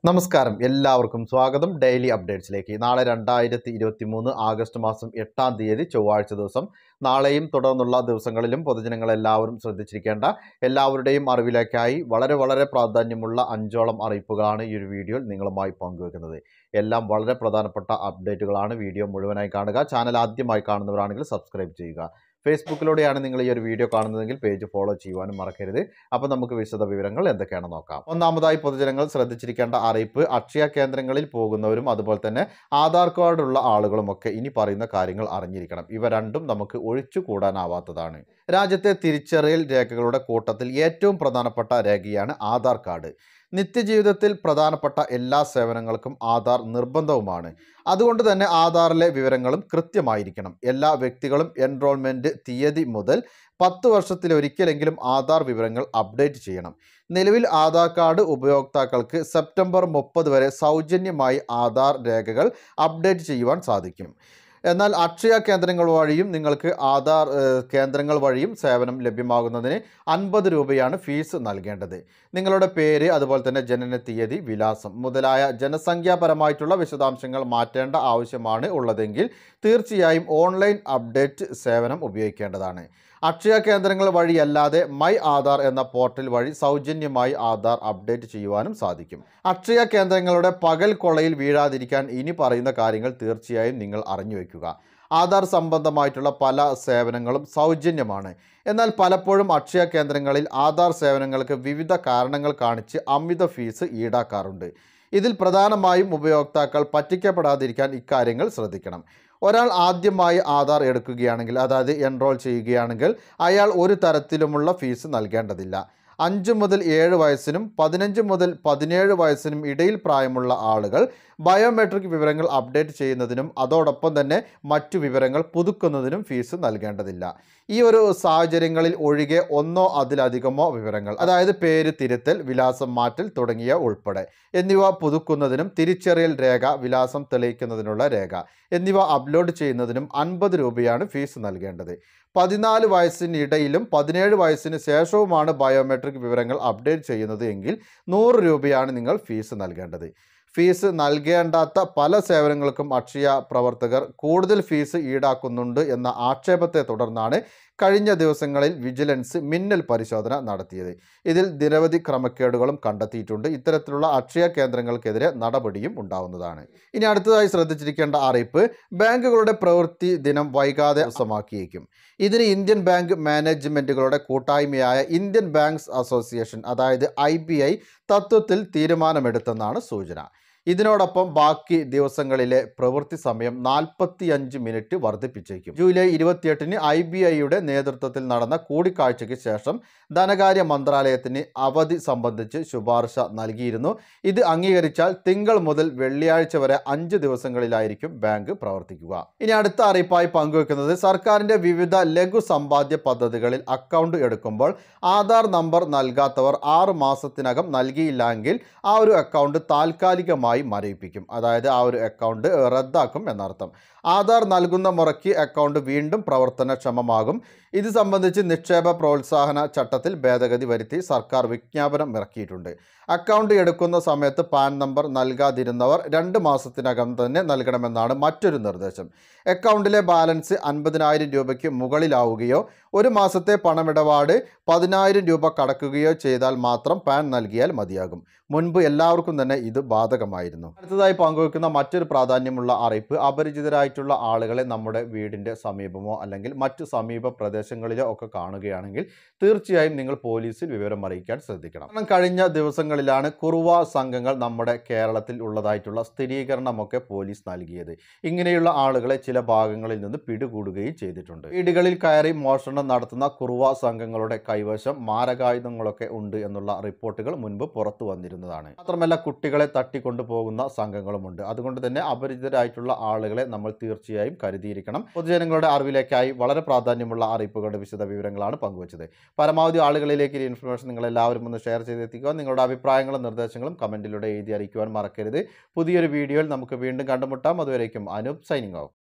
നമസ്കാരം എല്ലാവർക്കും സ്വാഗതം ഡെയിലി അപ്ഡേറ്റ്സിലേക്ക് നാളെ രണ്ടായിരത്തി ഇരുപത്തി മൂന്ന് ആഗസ്റ്റ് മാസം എട്ടാം തീയതി ചൊവ്വാഴ്ച ദിവസം നാളെയും തുടർന്നുള്ള ദിവസങ്ങളിലും പൊതുജനങ്ങൾ എല്ലാവരും ശ്രദ്ധിച്ചിരിക്കേണ്ട എല്ലാവരുടെയും അറിവിലേക്കായി വളരെ വളരെ പ്രാധാന്യമുള്ള അഞ്ചോളം അറിയിപ്പുകളാണ് ഈ ഒരു വീഡിയോയിൽ നിങ്ങളുമായി പങ്കുവെക്കുന്നത് എല്ലാം വളരെ പ്രധാനപ്പെട്ട അപ്ഡേറ്റുകളാണ് വീഡിയോ മുഴുവനായി കാണുക ചാനൽ ആദ്യമായി കാണുന്നവരാണെങ്കിൽ സബ്സ്ക്രൈബ് ചെയ്യുക ഫേസ്ബുക്കിലൂടെയാണ് നിങ്ങൾ ഈ ഒരു വീഡിയോ കാണുന്നതെങ്കിൽ പേജ് ഫോളോ ചെയ്യുവാനും മറക്കരുത് അപ്പോൾ നമുക്ക് വിശദ വിവരങ്ങൾ എന്തൊക്കെയാണെന്ന് നോക്കാം ഒന്നാമതായി പൊതുജനങ്ങൾ ശ്രദ്ധിച്ചിരിക്കേണ്ട അറിയിപ്പ് അക്ഷയ കേന്ദ്രങ്ങളിൽ പോകുന്നവരും അതുപോലെ തന്നെ ആധാർ കാർഡുള്ള ആളുകളുമൊക്കെ ഇനി പറയുന്ന കാര്യങ്ങൾ അറിഞ്ഞിരിക്കണം ഇവ രണ്ടും നമുക്ക് ഒഴിച്ചു കൂടാനാവാത്തതാണ് രാജ്യത്തെ തിരിച്ചറിയൽ രേഖകളുടെ കൂട്ടത്തിൽ ഏറ്റവും പ്രധാനപ്പെട്ട രേഖയാണ് ആധാർ കാർഡ് നിത്യജീവിതത്തിൽ പ്രധാനപ്പെട്ട എല്ലാ സേവനങ്ങൾക്കും ആധാർ നിർബന്ധവുമാണ് അതുകൊണ്ട് തന്നെ ആധാറിലെ വിവരങ്ങളും കൃത്യമായിരിക്കണം എല്ലാ വ്യക്തികളും എൻറോൾമെൻറ്റ് തീയതി മുതൽ പത്ത് വർഷത്തിലൊരിക്കലെങ്കിലും ആധാർ വിവരങ്ങൾ അപ്ഡേറ്റ് ചെയ്യണം നിലവിൽ ആധാർ കാർഡ് ഉപയോക്താക്കൾക്ക് സെപ്റ്റംബർ മുപ്പത് വരെ സൗജന്യമായി ആധാർ രേഖകൾ അപ്ഡേറ്റ് ചെയ്യുവാൻ സാധിക്കും എന്നാൽ അക്ഷയ കേന്ദ്രങ്ങൾ വഴിയും നിങ്ങൾക്ക് ആധാർ ഏഹ്, കേന്ദ്രങ്ങൾ വഴിയും സേവനം ലഭ്യമാകുന്നതിന് അൻപത് രൂപയാണ് ഫീസ് നൽകേണ്ടത് നിങ്ങളുടെ പേര് അതുപോലെ തന്നെ ജനന തീയതി വിലാസം മുതലായ ജനസംഖ്യാപരമായിട്ടുള്ള വിശദാംശങ്ങൾ മാറ്റേണ്ട ആവശ്യമാണ് ഉള്ളതെങ്കിൽ തീർച്ചയായും ഓൺലൈൻ അപ്ഡേറ്റ് സേവനം ഉപയോഗിക്കേണ്ടതാണ് അക്ഷയ കേന്ദ്രങ്ങൾ വഴിയല്ലാതെ മൈ ആധാർ എന്ന പോർട്ടൽ വഴി സൗജന്യമായി ആധാർ അപ്ഡേറ്റ് ചെയ്യുവാനും സാധിക്കും അക്ഷയ കേന്ദ്രങ്ങളുടെ പകൽ കൊള്ളയിൽ വീഴാതിരിക്കാൻ ഇനി പറയുന്ന കാര്യങ്ങൾ തീർച്ചയായും നിങ്ങൾ അറിഞ്ഞു വയ്ക്കുക ആധാർ സംബന്ധമായിട്ടുള്ള പല സേവനങ്ങളും സൗജന്യമാണ് എന്നാൽ പലപ്പോഴും അക്ഷയ കേന്ദ്രങ്ങളിൽ ആധാർ സേവനങ്ങൾക്ക് വിവിധ കാരണങ്ങൾ കാണിച്ച് അമിത ഫീസ് ഈടാക്കാറുണ്ട് ഇതിൽ പ്രധാനമായും ഉപയോക്താക്കൾ പറ്റിക്കപ്പെടാതിരിക്കാൻ ഇക്കാര്യങ്ങൾ ശ്രദ്ധിക്കണം ഒരാൾ ആദ്യമായി ആധാർ എടുക്കുകയാണെങ്കിൽ അതായത് എൻറോൾ ചെയ്യുകയാണെങ്കിൽ അയാൾ ഒരു തരത്തിലുമുള്ള ഫീസ് നൽകേണ്ടതില്ല അഞ്ച് മുതൽ ഏഴ് വയസ്സിനും പതിനഞ്ച് മുതൽ പതിനേഴ് വയസ്സിനും ഇടയിൽ പ്രായമുള്ള ആളുകൾ ബയോമെട്രിക് വിവരങ്ങൾ അപ്ഡേറ്റ് ചെയ്യുന്നതിനും അതോടൊപ്പം തന്നെ മറ്റു വിവരങ്ങൾ പുതുക്കുന്നതിനും ഫീസ് നൽകേണ്ടതില്ല ഈ ഒരു സാഹചര്യങ്ങളിൽ ഒഴികെ ഒന്നോ അതിലധികമോ വിവരങ്ങൾ അതായത് പേര് തിരുത്തൽ വിലാസം മാറ്റൽ തുടങ്ങിയ ഉൾപ്പെടെ എന്നിവ പുതുക്കുന്നതിനും തിരിച്ചറിയൽ രേഖ വിലാസം തെളിയിക്കുന്നതിനുള്ള രേഖ എന്നിവ അപ്ലോഡ് ചെയ്യുന്നതിനും അൻപത് രൂപയാണ് ഫീസ് നൽകേണ്ടത് പതിനാല് വയസ്സിനിടയിലും പതിനേഴ് വയസ്സിന് ശേഷവുമാണ് ബയോമെട്രിക് വിവരങ്ങൾ അപ്ഡേറ്റ് ചെയ്യുന്നത് എങ്കിൽ നൂറ് രൂപയാണ് നിങ്ങൾ ഫീസ് നൽകേണ്ടത് ഫീസ് നൽകേണ്ടാത്ത പല സേവനങ്ങൾക്കും അക്ഷയ പ്രവർത്തകർ കൂടുതൽ ഫീസ് ഈടാക്കുന്നുണ്ട് എന്ന ആക്ഷേപത്തെ തുടർന്നാണ് കഴിഞ്ഞ ദിവസങ്ങളിൽ വിജിലൻസ് മിന്നൽ പരിശോധന നടത്തിയത് ഇതിൽ നിരവധി ക്രമക്കേടുകളും കണ്ടെത്തിയിട്ടുണ്ട് ഇത്തരത്തിലുള്ള അക്ഷയ കേന്ദ്രങ്ങൾക്കെതിരെ നടപടിയും ഉണ്ടാവുന്നതാണ് ഇനി അടുത്തതായി ശ്രദ്ധിച്ചിരിക്കേണ്ട അറിയിപ്പ് ബാങ്കുകളുടെ പ്രവൃത്തി ദിനം വൈകാതെ ദിവസമാക്കിയേക്കും ഇതിന് ഇന്ത്യൻ ബാങ്ക് മാനേജ്മെൻറ്റുകളുടെ കൂട്ടായ്മയായ ഇന്ത്യൻ ബാങ്ക്സ് അസോസിയേഷൻ അതായത് ഐ തത്വത്തിൽ തീരുമാനമെടുത്തെന്നാണ് സൂചന ഇതിനോടൊപ്പം ബാക്കി ദിവസങ്ങളിലെ പ്രവൃത്തി സമയം നാൽപ്പത്തിയഞ്ച് മിനിറ്റ് വർദ്ധിപ്പിച്ചേക്കും ജൂലൈ ഇരുപത്തിയെട്ടിന് ഐ ബി ഐയുടെ നേതൃത്വത്തിൽ നടന്ന കൂടിക്കാഴ്ചയ്ക്ക് ശേഷം ധനകാര്യ മന്ത്രാലയത്തിന് അവധി സംബന്ധിച്ച് ശുപാർശ നൽകിയിരുന്നു ഇത് അംഗീകരിച്ചാൽ തിങ്കൾ മുതൽ വെള്ളിയാഴ്ച വരെ അഞ്ച് ദിവസങ്ങളിലായിരിക്കും ബാങ്ക് പ്രവർത്തിക്കുക ഇനി അടുത്ത അറിയിപ്പായി പങ്കുവെക്കുന്നത് സർക്കാരിന്റെ വിവിധ ലഘു സമ്പാദ്യ പദ്ധതികളിൽ അക്കൗണ്ട് എടുക്കുമ്പോൾ ആധാർ നമ്പർ നൽകാത്തവർ ആറ് മാസത്തിനകം നൽകിയില്ലെങ്കിൽ ആ ഒരു അക്കൗണ്ട് താൽക്കാലികമായി മരവിപ്പിക്കും അതായത് ആ ഒരു അക്കൗണ്ട് റദ്ദാക്കും എന്നർത്ഥം ആധാർ നൽകുന്ന മുറയ്ക്ക് അക്കൗണ്ട് വീണ്ടും പ്രവർത്തനക്ഷമമാകും ഇത് സംബന്ധിച്ച് നിക്ഷേപ പ്രോത്സാഹന ചട്ടത്തിൽ ഭേദഗതി വരുത്തി സർക്കാർ വിജ്ഞാപനം ഇറക്കിയിട്ടുണ്ട് അക്കൗണ്ട് എടുക്കുന്ന സമയത്ത് പാൻ നമ്പർ നൽകാതിരുന്നവർ രണ്ട് മാസത്തിനകം തന്നെ നൽകണമെന്നാണ് മറ്റൊരു നിർദ്ദേശം അക്കൗണ്ടിലെ ബാലൻസ് അൻപതിനായിരം രൂപയ്ക്ക് മുകളിലാവുകയോ ഒരു മാസത്തെ പണമിടപാട് പതിനായിരം രൂപ കടക്കുകയോ ചെയ്താൽ മാത്രം പാൻ നൽകിയാൽ മതിയാകും മുൻപ് എല്ലാവർക്കും തന്നെ ഇത് ബാധകമായിരുന്നു അടുത്തതായി പങ്കുവെക്കുന്ന മറ്റൊരു പ്രാധാന്യമുള്ള അറിയിപ്പ് അപരിചിതരായിട്ടുള്ള ആളുകളെ നമ്മുടെ വീടിൻ്റെ സമീപമോ അല്ലെങ്കിൽ മറ്റു സമീപ പ്രദേശങ്ങളിലോ ഒക്കെ കാണുകയാണെങ്കിൽ തീർച്ചയായും നിങ്ങൾ പോലീസിൽ വിവരം അറിയിക്കാൻ ശ്രദ്ധിക്കണം കാരണം കഴിഞ്ഞ ദിവസങ്ങളിലാണ് കുറുവ സംഘങ്ങൾ നമ്മുടെ കേരളത്തിൽ ഉള്ളതായിട്ടുള്ള സ്ഥിരീകരണമൊക്കെ പോലീസ് നൽകിയത് ഇങ്ങനെയുള്ള ആളുകളെ ചില ഭാഗങ്ങളിൽ നിന്ന് പിടികൂടുകയും ചെയ്തിട്ടുണ്ട് വീടുകളിൽ കയറി മോഷണം നടത്തുന്ന കുറുവ സംഘങ്ങളുടെ കൈവശം മാരകായുധങ്ങളൊക്കെ ഉണ്ട് എന്നുള്ള റിപ്പോർട്ടുകൾ മുൻപ് പുറത്തു വന്നിരുന്നതാണ് മാത്രമല്ല കുട്ടികളെ തട്ടിക്കൊണ്ടുപോകുന്ന സംഘങ്ങളുമുണ്ട് അതുകൊണ്ട് തന്നെ അപരിചിതരായിട്ടുള്ള ആളുകളെ നമ്മൾ തീർച്ചയായും കരുതിയിരിക്കണം പൊതുജനങ്ങളുടെ അറിവിലേക്കായി വളരെ പ്രാധാന്യമുള്ള അറിയിപ്പുകളുടെ വിശദ വിവരങ്ങളാണ് പങ്കുവച്ചത് പരമാവധി ആളുകളിലേക്ക് ഈ ഇൻഫർമേഷൻ നിങ്ങൾ എല്ലാവരും ഒന്ന് ഷെയർ ചെയ്തെത്തിക്കുക നിങ്ങളുടെ അഭിപ്രായങ്ങളും നിർദ്ദേശങ്ങളും കമൻറ്റിലൂടെ എഴുതി അറിയിക്കുവാൻ മറക്കരുത് പുതിയൊരു വീഡിയോയിൽ നമുക്ക് വീണ്ടും കണ്ടുമുട്ടാം അതുവരേക്കും അനൂപ് സൈനിങ് ഓഫ്